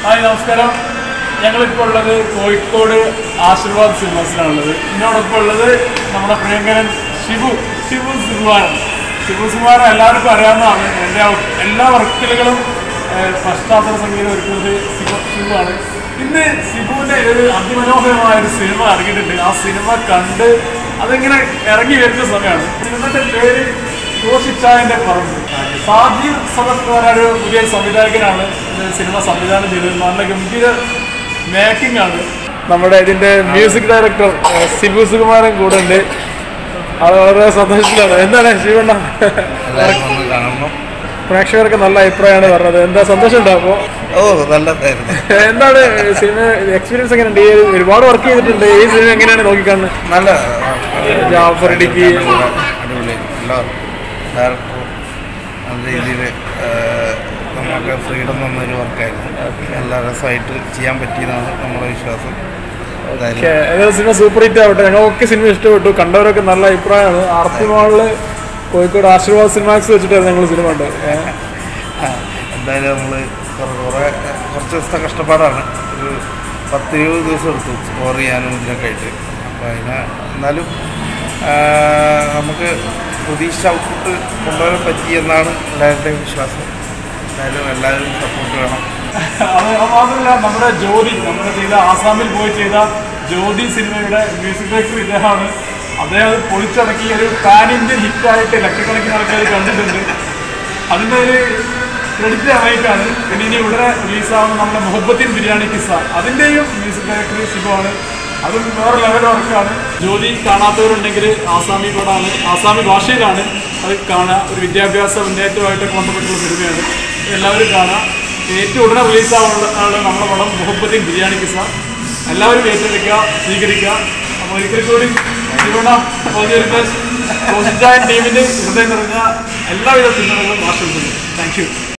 Hi നമസ്കാരം ഞങ്ങളിപ്പോൾ ഉള്ളത് കോഴിക്കോട് ആശീർവാദ് സിനിമാസിലാണുള്ളത് ഇതിനോടൊപ്പം ഉള്ളത് നമ്മുടെ പ്രിയങ്കരൻ ഷിബു ഷിബു സുകുമാരൻ ഷിബു സുകുമാരൻ എല്ലാവർക്കും അറിയാവുന്നതാണ് എൻ്റെ എല്ലാ വർക്കുകളും പശ്ചാത്തല സംഗീതം ഒരുക്കുന്നത് ശിവ ഷിബുവാണ് ഇന്ന് ഷിബുവിൻ്റെ ഒരു അതിമനോഹരമായ ഒരു സിനിമ ഇറങ്ങിയിട്ടുണ്ട് ആ സിനിമ കണ്ട് അതിങ്ങനെ ഇറങ്ങി വരുന്ന സമയമാണ് സിനിമയുടെ പേര് ഘോഷിച്ചായന്റെ പറമ്പ് സാജീവ് സദത്ത് ഒരു പുതിയ സംവിധായകനാണ് ഇത് സിനിമ സംവിധാനം ചെയ്തത് നല്ല ഗംഭീര മേക്കിംഗ് ആണ് നമ്മുടെ ഇതിന്റെ മ്യൂസിക് ഡയറക്ടർ ഏഹ്, സിബു സുകുമാരൻ കൂടെ ഉണ്ട് അത് വളരെ സന്തോഷത്തിലാണ് എന്താണ് ശിവണ്ണ എല്ലാവരും വന്ന് കാണണം പ്രേക്ഷകർക്ക് നല്ല അഭിപ്രായമാണ് പറഞ്ഞത് എന്താ സന്തോഷം ഉണ്ടോ അപ്പോ ഓ നല്ലതായിരുന്നു എന്താണ് സിനിമ എക്സ്പീരിയൻസ് എങ്ങനെയുണ്ട് ഈ ഒരുപാട് വർക്ക് ചെയ്തിട്ടുണ്ട് ഈ സിനിമ എങ്ങനെയാണ് നോക്കിക്കാണുന്നത് നല്ല ജാഫർ ഇടുക്കി അടിപൊളി എല്ലാവർക്കും ഡയറക്ടറും നല്ല രീതിയിൽ നമുക്ക് ഫ്രീഡം തന്നൊരു വർക്കായിരുന്നു നല്ല രസമായിട്ട് ചെയ്യാൻ പറ്റിയതാണ് നമ്മുടെ വിശ്വാസം എന്തായാലും ഏതായാലും സിനിമ സൂപ്പർ ഹിറ്റ് ആവട്ടെ ഞങ്ങളൊക്കെ സിനിമ ഇഷ്ടപ്പെട്ടു കണ്ടവരൊക്കെ നല്ല അഭിപ്രായമാണ് ആർത്തി മാളില് കോഴിക്കോട് ആശീർവാദ് സിനിമാക്സ് വെച്ചിട്ടായിരുന്നു ഞങ്ങൾ സിനിമ കണ്ടത് ഏഹ്. ആ, എന്തായാലും നമ്മൾ കുറേ കുറച്ച് ദിവസത്തെ കഷ്ടപ്പാടാണ് ഒരു പത്ത് ഇരുപത് ദിവസം എടുത്തു സ്കോർ ചെയ്യാനും ഇതിനൊക്കെ ആയിട്ട് അപ്പോൾ അതിന് എന്നാലും ആ, നമുക്ക് പ്രതീക്ഷ ഔട്ട്പുട്ട് കൊണ്ടുവരാൻ പറ്റി എന്നാണ് എല്ലാവരുടെയും വിശ്വാസം എന്തായാലും എല്ലാവരും സപ്പോർട്ട് വേണം അത് മാത്രമല്ല നമ്മുടെ ജ്യോതി നമ്മുടെ ചെയ്ത ആസാമിൽ പോയി ചെയ്ത ജ്യോതി സിനിമയുടെ മ്യൂസിക് ഡയറക്ടർ ഇദ്ദേഹമാണ് അദ്ദേഹം അത് പൊളിച്ചടക്കി ഒരു പാൻ ഇന്ത്യൻ ഹിറ്റായിട്ട് ലക്ഷക്കണക്കിന് ആൾക്കാർ കണ്ടിട്ടുണ്ട് അതിൻ്റെ ഒരു ക്രെഡിറ്റ് അമേരിക്കാണ് പിന്നെ ഇനി ഉടനെ റിലീസാവുന്ന നമ്മുടെ മുഹബത്തിൻ ബിരിയാണി കിസ്സ അതിൻ്റെയും മ്യൂസിക് ഡയറക്ടർ ശിവമാണ് അതും വേറെ ലെവൽ വർക്കാണ് ജ്യോതി കാണാത്തവരുണ്ടെങ്കിൽ ആസാമി പടാണ് ആസാമി ഭാഷയിലാണ് അത് കാണുക ഒരു വിദ്യാഭ്യാസ മുന്നേറ്റമായിട്ടൊക്കെ ബന്ധപ്പെട്ടുള്ള സിനിമയാണ് എല്ലാവരും കാണാം ഏറ്റവും ഉടനെ റിലീസാവുള്ള ആണ് നമ്മുടെ പടം മുഹബത്തിൻ ബിരിയാണി കിസ്സ എല്ലാവരും ഏറ്റെടുക്കുക സ്വീകരിക്കുക അപ്പോൾ ഒരിക്കൽ കൂടി ഇവിടെ ടീമിന്റെ ഹൃദയം നിറഞ്ഞ എല്ലാവിധ പിന്തുണകളും ആശംസിക്കുന്നു താങ്ക് യു